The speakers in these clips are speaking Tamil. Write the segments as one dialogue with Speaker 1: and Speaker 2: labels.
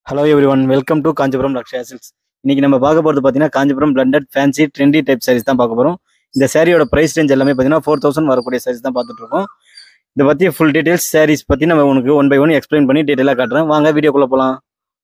Speaker 1: hello everyone welcome to Kanchipuram Lakshaya silks இன்னைக்கு நம்ம பார்க்க போகிறது பார்த்தீங்கன்னா Kanchipuram blended fancy trendy type sarees தான் பார்க்க போகிறோம் இந்த சாரியோட ப்ரைஸ் ரேஞ்ச் எல்லாமே பார்த்தீங்கன்னா ஃபோர் தௌசண்ட் வரக்கூடிய சாரீஸ் தான் பார்த்துட்டு இருக்கோம் இதை பற்றி ஃபுல் டீடைல்ஸ் சாரீஸ் பற்றி நம்ம உனக்கு ஒன் பை ஒன் எக்ஸ்பிளைன் பண்ணி டீட்டெயிலாக காட்டுறேன் வாங்க வீடியோக்குள்ளே போகலாம்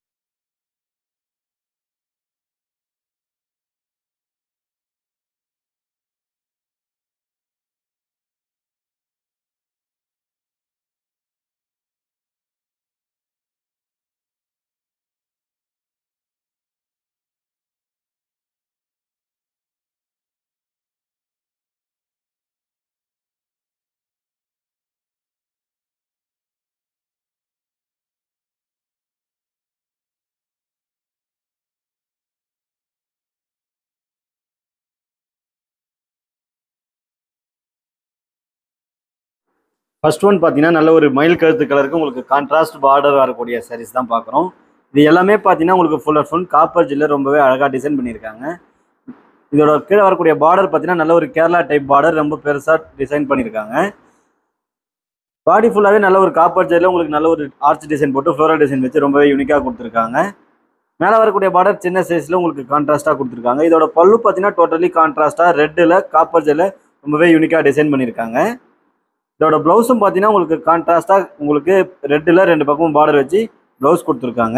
Speaker 1: ஃபர்ஸ்ட் ஒன் பார்த்தீங்கன்னா நல்ல ஒரு மயில் கழுத்து கலருக்கு உங்களுக்கு கான்ட்ராஸ்ட் பார்டர் வரக்கூடிய சாரீஸ் தான் பார்க்குறோம் இது எல்லாமே பார்த்தீங்கன்னா உங்களுக்கு ஃபுல் அண்ட் ஃபுல் காப்பர் ஜில்ல ரொம்பவே அழகாக டிசைன் பண்ணியிருக்காங்க இதோட கீழே வரக்கூடிய பார்டர் பார்த்தீங்கன்னா நல்ல ஒரு கேரளா டைப் பார்டர் ரொம்ப பெருசாக டிசைன் பண்ணியிருக்காங்க பாடி ஃபுல்லாகவே நல்ல ஒரு காப்பர் ஜெல்ல உங்களுக்கு நல்ல ஒரு ஆர்ச் டிசைன் போட்டு ஃப்ளோரல் டிசைன் வச்சு ரொம்பவே யூனிக்காக கொடுத்துருக்காங்க மேலே வரக்கூடிய பார்டர் சின்ன சைஸில் உங்களுக்கு கான்ட்ராஸ்ட்டாக கொடுத்துருக்காங்க இதோட பல்லு பார்த்தீங்கன்னா டோட்டலி கான்ட்ராஸ்ட்டாக ரெட்டில் காப்பர் ஜெல்ல ரொம்பவே யூனிக்காக டிசைன் பண்ணியிருக்காங்க இதோட ப்ளவுஸும் பார்த்தீங்கன்னா உங்களுக்கு கான்ட்ராஸ்ட்டாக உங்களுக்கு ரெட்டில் ரெண்டு பக்கமும் பார்டர் வச்சு ப்ளவுஸ் கொடுத்துருக்காங்க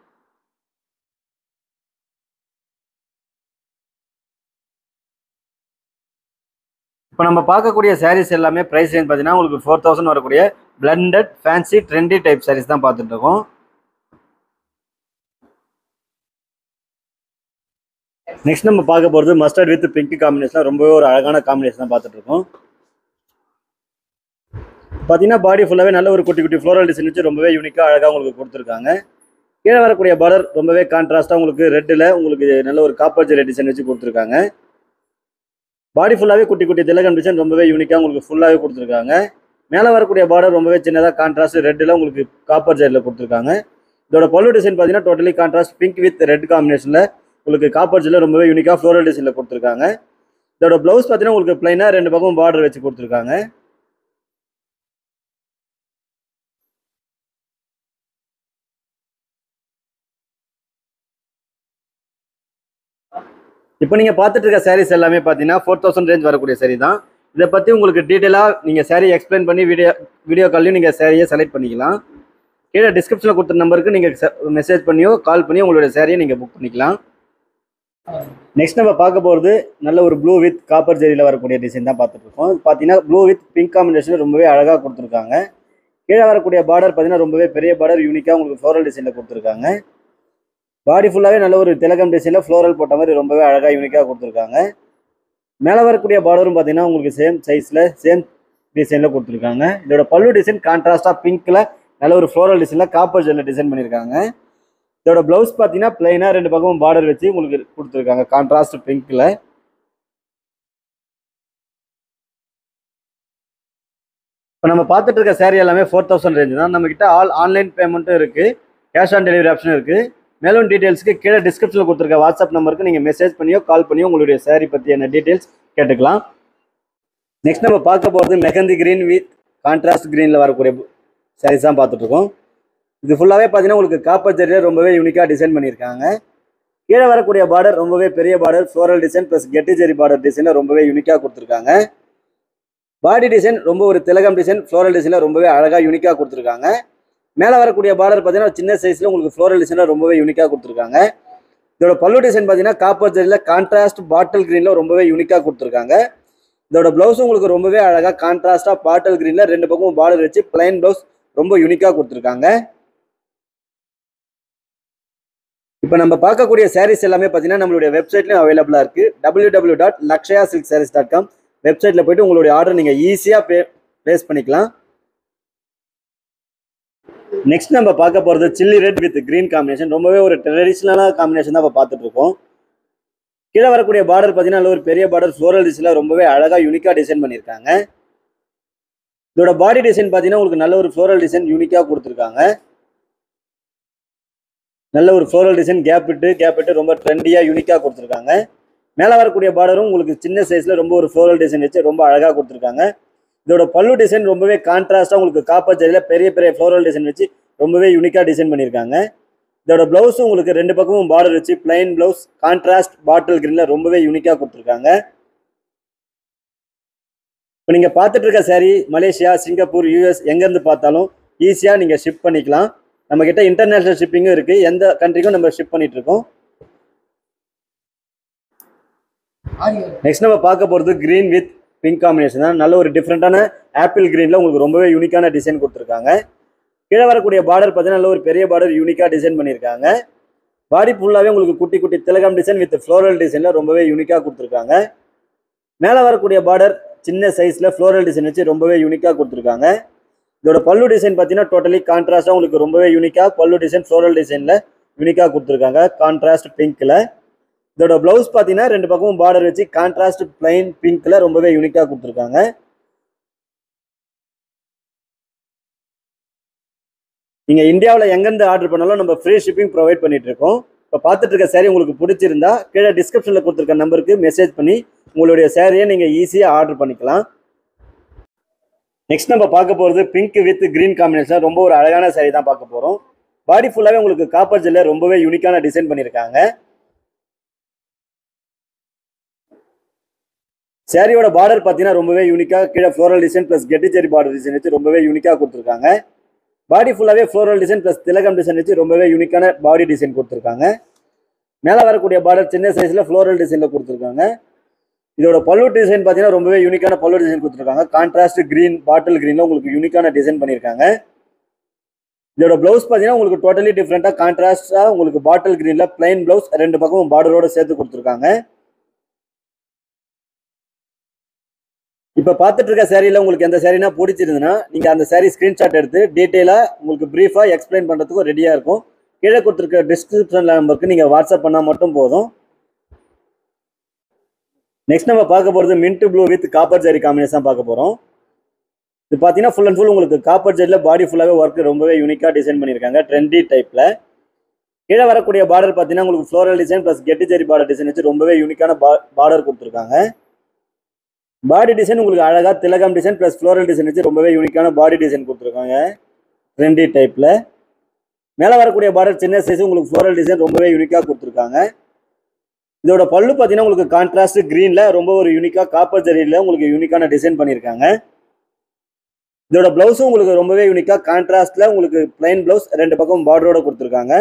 Speaker 1: இப்போ நம்ம பார்க்கக்கூடிய சாரீஸ் எல்லாமே ப்ரைஸ் ரேஞ்ச் பார்த்தீங்கன்னா உங்களுக்கு ஃபோர் தௌசண்ட் வரக்கூடிய blended fancy trendy type sarees தான் பார்த்துட்டு இருக்கோம் நெக்ஸ்ட் நம்ம பார்க்க போகிறது மஸ்டர்ட் வித் பிங்க் காம்பினேஷன் ரொம்பவே ஒரு அழகான காம்பினேஷன் தான் பார்த்துட்டு இருக்கோம் பார்த்தீங்கன்னா பாடி ஃபுல்லாகவே நல்ல ஒரு குட்டி குட்டி ஃப்ளோரல் டிசைன் வச்சு ரொம்பவே யூனிக்காக அழகாக உங்களுக்கு கொடுத்துருக்காங்க கீழே வரக்கூடிய பார்டர் ரொம்பவே கான்ட்ராஸ்ட்டாக உங்களுக்கு ரெட்டில் உங்களுக்கு நல்ல ஒரு காப்பர் ஜெரி டிசைன் வச்சு கொடுத்துருக்காங்க பாடி ஃபுல்லாகவே குட்டி குட்டி திலகம் டிசைன் ரொம்பவே யூனிக்காக உங்களுக்கு ஃபுல்லாகவே கொடுத்துருக்காங்க மேலே வரக்கூடிய பார்டர் ரொம்பவே சின்னதாக கான்ட்ராஸ்ட் ரெட்டில் உங்களுக்கு காப்பர் ஜெரியில் கொடுத்துருக்காங்க இதோட பல்லு டிசைன் பார்த்தீங்கன்னா totally contrast pink with red காம்பினேஷனில் உங்களுக்கு காப்பர் ஜெல்லில் ரொம்பவே யூனிக்காக ஃப்ளோரல் டிசைனில் கொடுத்துருக்காங்க இதோட ப்ளவுஸ் பார்த்தீங்கன்னா உங்களுக்கு ப்ளைனாக ரெண்டு பக்கம் பார்டர் வச்சு கொடுத்துருக்காங்க இப்போ நீங்கள் பார்த்துட்டு இருக்க சாரீஸ் எல்லாமே பார்த்தீங்கன்னா ஃபோர் தௌசண்ட் ரேஞ்ச் வரக்கூடிய சாரீ தான் இதை பற்றி உங்களுக்கு டீட்டெயிலாக நீங்கள் சாரீ எக்ஸ்பிளைன் பண்ணி வீடியோ வீடியோ கால்லையும் நீங்கள் சாரியை செலக்ட் பண்ணிக்கலாம் கீழே டிஸ்கிரிப்ஷனில் கொடுத்த நம்பருக்கு நீங்கள் மெசேஜ் பண்ணியோ கால் பண்ணி உங்களுடைய சாரியை நீங்கள் புக் பண்ணிக்கலாம் நெக்ஸ்ட் நம்ம பார்க்க போகிறது நல்ல ஒரு ப்ளூ வித் காப்பர் ஜெரியில் வரக்கூடிய டிசைன் தான் பார்த்துட்டு இருக்கோம் பார்த்தீங்கன்னா ப்ளூ வித் பிங்க் காம்பினேஷன் ரொம்பவே அழகாக கொடுத்துருக்காங்க கீழே வரக்கூடிய பார்டர் பார்த்தீங்கன்னா ரொம்பவே பெரிய பார்டர் யூனிக்காக உங்களுக்கு ஃப்ளோரல் டிசைனில் கொடுத்துருக்காங்க பாடி ஃபுல்லாகவே நல்ல ஒரு திலகம் டிசைனில் ஃப்ளோரல் போட்ட மாதிரி ரொம்பவே அழகாக யூனிக்காக கொடுத்துருக்காங்க மேலே வரக்கூடிய பார்டரும் பார்த்தீங்கன்னா உங்களுக்கு சேம் சைஸில் சேம் டிசைனில் கொடுத்துருக்காங்க இதோட பல்லு டிசைன் கான்ட்ராஸ்டாக பிங்க்கில் நல்ல ஒரு ஃப்ளோரல் டிசைனில் காப்பர் ஜெல்லில் டிசைன் பண்ணியிருக்காங்க இதோட ப்ளவுஸ் பார்த்தீங்கன்னா பிளைனாக ரெண்டு பக்கமும் பார்டர் வச்சு உங்களுக்கு கொடுத்துருக்காங்க கான்ட்ராஸ்ட் பிங்க்கில் இப்போ நம்ம பார்த்துட்டு இருக்க சாரீ எல்லாமே ஃபோர் தௌசண்ட் ரேஞ்ச் தான் நம்மக்கிட்ட ஆல் ஆன்லைன் பேமெண்ட்டும் இருக்குது கேஷ் ஆன் டெலிவரி ஆப்ஷனும் இருக்குது மேலும் டீட்டெயில்ஸ்க்கு கீழே டிஸ்கிரிப்ஷனில் கொடுத்துருக்க வாட்ஸ்அப் நம்பருக்கு நீங்கள் மெசேஜ் பண்ணியோ கால் பண்ணியோ உங்களுடைய சாரீ பற்றியான டீட்டெயில்ஸ் கேட்டுக்கலாம் நெக்ஸ்ட் நம்ம பார்க்க போகிறது மெஹந்தி கிரீன் வித் கான்ட்ராஸ்ட் க்ரீனில் வரக்கூடிய சாரீஸ் தான் பார்த்துட்ருக்கோம் இது ஃபுல்லாகவே பார்த்தீங்கன்னா உங்களுக்கு காப்பர் ஜெரியில் ரொம்பவே யூனிக்காக டிசைன் பண்ணியிருக்காங்க கீழே வரக்கூடிய பார்டர் ரொம்பவே பெரிய பார்டர் ஃப்ளோரல் டிசைன் ப்ளஸ் கெட்டி ஜெரி பார்டர் டிசைனில் ரொம்பவே யூனிக்காக கொடுத்துருக்காங்க பாடி டிசைன் ரொம்ப ஒரு திலகம் டிசைன் ஃப்ளோரல் டிசைனில் ரொம்பவே அழகாக யூனிக்காக கொடுத்துருக்காங்க மேலே வரக்கூடிய பார்டர் பார்த்தீங்கன்னா சின்ன சைஸில் உங்களுக்கு ஃப்ளோரல் டிசைனில் ரொம்பவே யூனிக்காக கொடுத்துருக்காங்க இதோட பல்லு டிசைன் பார்த்தீங்கன்னா காப்பர் ஜெரியில் கான்ட்ராஸ்ட் பாட்டில் க்ரீனில் ரொம்பவே யூனிக்காக கொடுத்துருக்காங்க இதோட ப்ளவுஸும் உங்களுக்கு ரொம்பவே அழகாக கான்ட்ராஸ்டாக பாட்டில் க்ரீனில் ரெண்டு பக்கமும் பார்டர் வச்சு பிளைன் ப்ளவுஸ் ரொம்ப யூனிக்காக கொடுத்துருக்காங்க இப்போ நம்ம பார்க்கக்கூடிய சாரீஸ் எல்லாமே பார்த்தீங்கன்னா நம்மளுடைய வெப்சைட்லையும் அவைலபிளாக இருக்குது W W dot Lakshaya silk sarees dot com வெப்சைட்டில் போய்ட்டு உங்களுடைய ஆர்டர் நீங்கள் ஈஸியாக பே ப்ளேஸ் பண்ணிக்கலாம் நெக்ஸ்ட் நம்ம பார்க்க போகிறது chilli red with green combination ரொம்பவே ஒரு ட்ரெடிஷ்னலான காம்பினேஷன் தான் இப்போ பார்த்துட்டு இருக்கோம் கீழே வரக்கூடிய பார்டர் பார்த்தீங்கன்னா நல்ல ஒரு பெரிய பார்டர் ஃப்ளோரல் டிசைனில் ரொம்பவே அழகாக யூனிக்காக டிசைன் பண்ணியிருக்காங்க இதோட பாடி டிசைன் பார்த்தீங்கன்னா உங்களுக்கு நல்ல ஒரு ஃப்ளோரல் டிசைன் யூனிக்காக கொடுத்துருக்காங்க நல்ல ஒரு ஃப்ளோரல் டிசைன் கேப் விட்டு கேப் விட்டு ரொம்ப ட்ரெண்டியாக யூனிக்காக கொடுத்துருக்காங்க மேலே வரக்கூடிய பார்டரும் உங்களுக்கு சின்ன சைஸில் ரொம்ப ஒரு ஃப்ளோரல் டிசைன் வச்சு ரொம்ப அழகாக கொடுத்துருக்காங்க இதோட பல்லு டிசைன் ரொம்பவே கான்ட்ராஸ்டாக உங்களுக்கு காப்பர் ஜரியில் பெரிய பெரிய ஃப்ளோரல் டிசைன் வச்சு ரொம்பவே யூனிக்காக டிசைன் பண்ணியிருக்காங்க இதோட ப்ளவுஸும் உங்களுக்கு ரெண்டு பக்கமும் பார்டர் வச்சு பிளைன் ப்ளவுஸ் கான்ட்ராஸ்ட் பாட்டில் கிரீன்ல ரொம்பவே யூனிக்காக கொடுத்துருக்காங்க இப்போ நீங்கள் பார்த்துட்டு இருக்க saree மலேசியா சிங்கப்பூர் யூஎஸ் எங்கேருந்து பார்த்தாலும் ஈஸியாக நீங்கள் ஷிப் பண்ணிக்கலாம் நம்ம கிட்ட இன்டர்நேஷனல் ஷிப்பிங்கும் இருக்கு எந்த கண்ட்ரிக்கும் நம்ம ஷிப் பண்ணிட்டு இருக்கோம் நெக்ஸ்ட் நம்ம பார்க்க போகிறது green வித் பிங்க் காம்பினேஷன் தான் நல்ல ஒரு டிஃப்ரெண்ட்டான ஆப்பிள் கிரீனில் உங்களுக்கு ரொம்பவே யூனிக்கான டிசைன் கொடுத்துருக்காங்க கீழே வரக்கூடிய பார்டர் பார்த்தீங்கன்னா நல்ல ஒரு பெரிய பார்டர் யூனிக்காக டிசைன் பண்ணியிருக்காங்க பாடி ஃபுல்லாகவே உங்களுக்கு குட்டி குட்டி திலகம் டிசைன் வித் ஃப்ளோரல் டிசைனில் ரொம்பவே யூனிக்காக கொடுத்துருக்காங்க மேலே வரக்கூடிய பார்டர் சின்ன சைஸில் ஃப்ளோரல் டிசைன் வச்சு ரொம்பவே யூனிக்காக கொடுத்துருக்காங்க இதோட பல்லு டிசைன் பார்த்தீங்கன்னா டோட்டலி கான்ட்ராஸ்டாக உங்களுக்கு ரொம்பவே யூனிக்காக பல்லு டிசைன் ஃப்ளோரல் டிசைனில் யூனிக்காக கொடுத்துருக்காங்க கான்ட்ராஸ்ட் பிங்க்கில் இதோட ப்ளவுஸ் பார்த்தீங்கன்னா ரெண்டு பக்கமும் பார்டர் வச்சு கான்ட்ராஸ்ட் பிளைன் பிங்க்ல ரொம்பவே யூனிக்காக கொடுத்துருக்காங்க நீங்கள் இந்தியாவில் எங்கேருந்து ஆர்டர் பண்ணாலும் நம்ம ஃப்ரீ ஷிப்பிங் ப்ரொவைட் பண்ணிட்டு இருக்கோம் இப்போ பார்த்துட்டு இருக்க saree உங்களுக்கு பிடிச்சிருந்தா கீழே டிஸ்கிரிப்ஷனில் கொடுத்துருக்க நம்பருக்கு மெசேஜ் பண்ணி உங்களுடைய சேரீயை நீங்கள் ஈஸியாக ஆர்டர் பண்ணிக்கலாம் நெக்ஸ்ட் நம்ம பார்க்க போகிறது பிங்க் வித் கிரீன் காம்பினேஷன் ரொம்ப ஒரு அழகான saree தான் பார்க்க போகிறோம் பாடி ஃபுல்லாகவே உங்களுக்கு காப்பர் ஜெல்ல ரொம்பவே யூனிக்கான டிசைன் பண்ணியிருக்காங்க சாரியோட பார்டர் பார்த்தீங்கன்னா ரொம்பவே யூனிக்காக கீழே ஃப்ளோரல் டிசைன் ப்ளஸ் கெட்டிச்சேரி பார்டர் டிசைன் வச்சு ரொம்பவே யூனிக்காக கொடுத்துருக்காங்க பாடி ஃபுல்லாகவே ஃப்ளோரல் டிசைன் ப்ளஸ் திலகம் டிசைன் வச்சு ரொம்பவே யூனிக்கான பாடி டிசைன் கொடுத்துருக்காங்க மேலே வரக்கூடிய பார்டர் சின்ன சைஸில் ஃப்ளோரல் டிசைனில் கொடுத்துருக்காங்க இதோட பல்லு டிசைன் பார்த்தீங்கன்னா ரொம்பவே யூனிக்கான பல்லு டிசைன் கொடுத்துருக்காங்க கான்ட்ராஸ்ட் கிரீன் பாட்டில் கிரீனில் உங்களுக்கு யூனிக்கான டிசைன் பண்ணியிருக்காங்க இதோட ப்ளவுஸ் பார்த்தீங்கன்னா உங்களுக்கு டோட்டலி டிஃப்ரெண்ட்டாக கான்ட்ராஸ்டாக உங்களுக்கு பாட்டில் கிரீனில் பிளைன் ப்ளவுஸ் ரெண்டு பக்கமும் பார்டரோட சேர்த்து கொடுத்துருக்காங்க இப்போ பார்த்துட்டு இருக்க சேரீல உங்களுக்கு எந்த சேரீனா பிடிச்சிருந்ததுன்னா நீங்கள் அந்த சேரீ ஸ்க்ரீன்ஷாட் எடுத்து டீட்டெயிலாக உங்களுக்கு ப்ரீஃபாக எக்ஸ்பிளைன் பண்ணுறதுக்கும் ரெடியாக இருக்கும் கீழே கொடுத்துருக்க டிஸ்கிரிப்ஷன் நம்பருக்கு நீங்கள் வாட்ஸ்அப் பண்ணால் மட்டும் போதும் நெக்ஸ்ட் நம்ம பார்க்க போகிறது mint blue with copper zari combination பார்க்க போகிறோம் இது பார்த்தீங்கன்னா ஃபுல் அண்ட் ஃபுல் உங்களுக்கு காப்பர் ஜரியில் பாடி ஃபுல்லாகவே ஒர்க் ரொம்பவே யூனிக்காக டிசைன் பண்ணியிருக்காங்க ட்ரெண்டி டைப்பில் கீழே வரக்கூடிய பார்டர் பார்த்தீங்கன்னா உங்களுக்கு ஃப்ளோரல் டிசைன் ப்ளஸ் கெட்டி ஜரி பார்டர் டிசைன் வச்சு ரொம்பவே யூனிக்கான பார்டர் கொடுத்துருக்காங்க பாடி டிசைன் உங்களுக்கு அழகாக திலகம் டிசைன் ப்ளஸ் ஃப்ளோரல் டிசைன் வச்சு ரொம்பவே யூனிக்கான பாடி டிசைன் கொடுத்துருக்காங்க ட்ரெண்டி டைப்பில் மேலே வரக்கூடிய பார்டர் சின்ன சைஸ் உங்களுக்கு ஃப்ளோரல் டிசைன் ரொம்பவே யூனிக்காக கொடுத்துருக்காங்க இதோட பல்லு பார்த்தீங்கன்னா உங்களுக்கு கான்ட்ராஸ்ட் க்ரீனில் ரொம்ப ஒரு யூனிக்காக காப்பர் ஜரியில் உங்களுக்கு யூனிக்கான டிசைன் பண்ணியிருக்காங்க இதோட ப்ளவுஸும் உங்களுக்கு ரொம்பவே யூனிக்காக கான்ட்ராஸ்டில் உங்களுக்கு பிளைன் ப்ளவுஸ் ரெண்டு பக்கம் பார்டரோட கொடுத்துருக்காங்க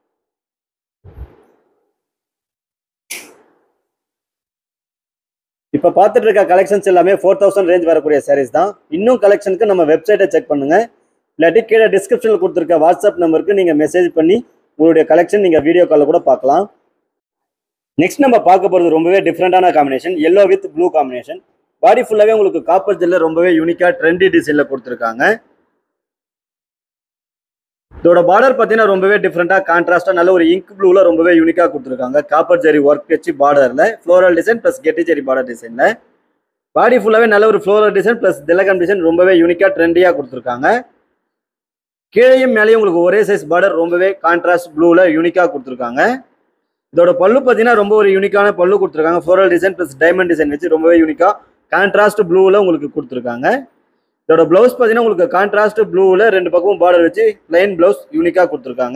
Speaker 1: இப்போ பார்த்துட்டு இருக்க கலெக்ஷன்ஸ் எல்லாமே ஃபோர் தௌசண்ட் ரேஞ்ச் வரக்கூடிய சாரீஸ் தான் இன்னும் கலெக்ஷனுக்கு நம்ம வெப்சைட்டை செக் பண்ணுங்க இல்லாட்டி கீழே டிஸ்கிரிப்ஷனில் கொடுத்துருக்க வாட்ஸ்அப் நம்பருக்கு நீங்கள் மெசேஜ் பண்ணி உங்களுடைய கலெக்ஷன் நீங்கள் வீடியோ காலில் கூட பார்க்கலாம் நெக்ஸ்ட் நம்ம பார்க்க போகிறது ரொம்பவே டிஃப்ரெண்டான combination yellow with blue combination body ஃபுல்லாகவே உங்களுக்கு காப்பர் ஜெல்ல ரொம்பவே யூனிக்காக ட்ரெண்டி டிசைனில் கொடுத்துருக்காங்க இதோட பார்டர் பார்த்தீங்கன்னா ரொம்பவே டிஃப்ரெண்ட்டாக கான்ட்ராஸ்டாக நல்ல ஒரு இங்க் ப்ளூவில் ரொம்பவே யூனிக்காக கொடுத்துருக்காங்க காப்பர் ஜெரி ஒர்க் வச்சு பார்டரில் ஃப்ளோரல் டிசைன் ப்ளஸ் கெட்டி ஜெரி பார்டர் டிசைனில் பாடி ஃபுல்லாகவே நல்ல ஒரு ஃப்ளோரல் டிசைன் ப்ளஸ் திலகம் டிசைன் ரொம்பவே யூனிக்காக ட்ரெண்டியாக கொடுத்துருக்காங்க கீழேயும் மேலேயும் உங்களுக்கு ஒரே சைஸ் பார்டர் ரொம்பவே கான்ட்ராஸ்ட் ப்ளூவில் யூனிக்காக கொடுத்துருக்காங்க இதோட பல்லு பார்த்தீங்கன்னா ரொம்ப ஒரு யூனிக்கான பல்லு கொடுத்துருக்காங்க floral design plus diamond design வச்சு ரொம்பவே யூனிக்காக கான்ட்ராஸ்ட் ப்ளூவில் உங்களுக்கு கொடுத்துருக்காங்க இதோட ப்ளவுஸ் பார்த்தீங்கன்னா உங்களுக்கு கான்ட்ராஸ்ட் ப்ளூவில் ரெண்டு பக்கமும் பார்டர் வச்சு பிளைன் ப்ளவுஸ் யூனிக்காக கொடுத்துருக்காங்க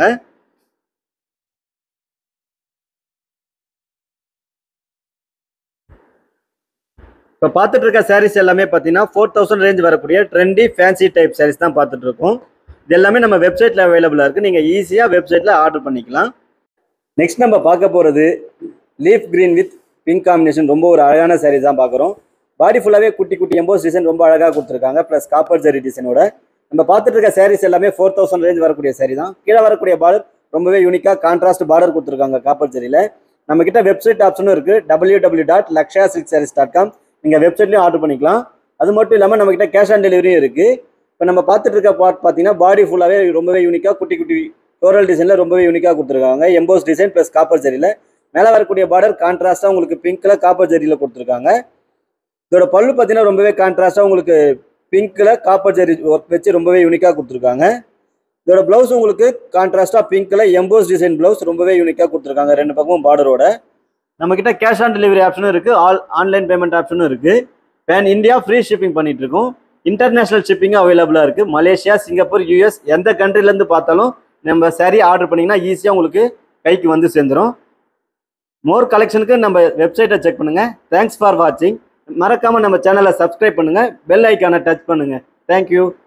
Speaker 1: இப்போ பார்த்துட்டு இருக்க சாரீஸ் எல்லாமே பார்த்தீங்கன்னா ஃபோர் தௌசண்ட் ரேஞ்ச் வரக்கூடிய ட்ரெண்டி ஃபேன்சி டைப் சாரீஸ் தான் பார்த்துட்டு இருக்கோம் இது எல்லாமே நம்ம வெப்சைட்டில் அவைலபிளாக இருக்குது நீங்கள் ஈஸியாக வெப்சைட்டில் ஆர்டர் பண்ணிக்கலாம் நெக்ஸ்ட் நம்ம பார்க்க போகிறது leaf green with pink combination ரொம்ப ஒரு அழகான சாரீ தான் பார்க்குறோம் பாடி ஃபுல்லாகவே குட்டி குட்டி எம்போஸ் டிசைன் ரொம்ப அழகாக கொடுத்துருக்காங்க ப்ளஸ் காப்பர் ஜரி டிசைனோட நம்ம பார்த்துட்டு இருக்க சாரீஸ் எல்லாமே ஃபோர் தௌசண்ட் ரேஞ்ச் வரக்கூடிய சாரீ தான் கீழே வரக்கூடிய பார்டர் ரொம்பவே யூனிக்காக கான்ட்ராஸ்ட் பார்டர் கொடுத்துருக்காங்க காப்பர் ஜரியில் நம்ம கிட்ட வெப்சைட் ஆப்ஷனும் இருக்குது W W dot Lakshaya silk sarees dot com நீங்கள் வெப்சைட்லையும் ஆர்டர் பண்ணிக்கலாம் அது மட்டும் இல்லாமல் நம்ம கிட்ட கேஷ் ஆன் டெலிவரியும் இருக்குது இப்போ நம்ம பார்த்துட்டு இருக்க பார்ட் பார்த்தீங்கன்னா பாடி ஃபுல்லாகவே ரொம்பவே யூனிக்காக குட்டி குட்டி ஃப்ளோரல் டிசைனில் ரொம்பவே யூனிக்காக கொடுத்துருக்காங்க எம்போஸ் டிசைன் ப்ளஸ் காப்பர் ஜரியில் மேலே வரக்கூடிய பார்டர் கான்ட்ராஸ்ட்டாக உங்களுக்கு பிங்க்கில் காப்பர் ஜரியில் கொடுத்துருக்காங்க இதோட பல்லு பார்த்தீங்கன்னா ரொம்பவே கான்ட்ராஸ்ட்டாக உங்களுக்கு பிங்க்கில் காப்பர் ஜரி ஒர்க் வச்சு ரொம்பவே யூனிக்காக கொடுத்துருக்காங்க இதோட ப்ளவுஸ் உங்களுக்கு கான்ட்ராஸ்ட்டாக பிங்க்கில் எம்போஸ் டிசைன் ப்ளவுஸ் ரொம்பவே யூனிக்காக கொடுத்துருக்காங்க ரெண்டு பக்கமும் பார்டரோட நம்மக்கிட்ட கேஷ் ஆன் டெலிவரி ஆப்ஷனும் இருக்குது ஆல் ஆன்லைன் பேமெண்ட் ஆப்ஷனும் இருக்குது பேன் இந்தியா ஃப்ரீ ஷிப்பிங் பண்ணிட்டு இருக்கோம் இன்டர்நேஷனல் ஷிப்பிங்கும் அவைலபிளாக இருக்குது மலேசியா சிங்கப்பூர் யூஎஸ் எந்த கண்ட்ரிலேருந்து பார்த்தாலும் நம்ம saree ஆர்டர் பண்ணிங்கன்னா ஈஸியாக உங்களுக்கு கைக்கு வந்து சேர்ந்துரும் மோர் கலெக்ஷனுக்கு நம்ம வெப்சைட்டை செக் பண்ணுங்கள் தேங்க்ஸ் ஃபார் வாட்சிங் மறக்காமல் நம்ம சேனலை சப்ஸ்கிரைப் பண்ணுங்கள் பெல் ஐக்கானை டச் பண்ணுங்கள் தேங்க்யூ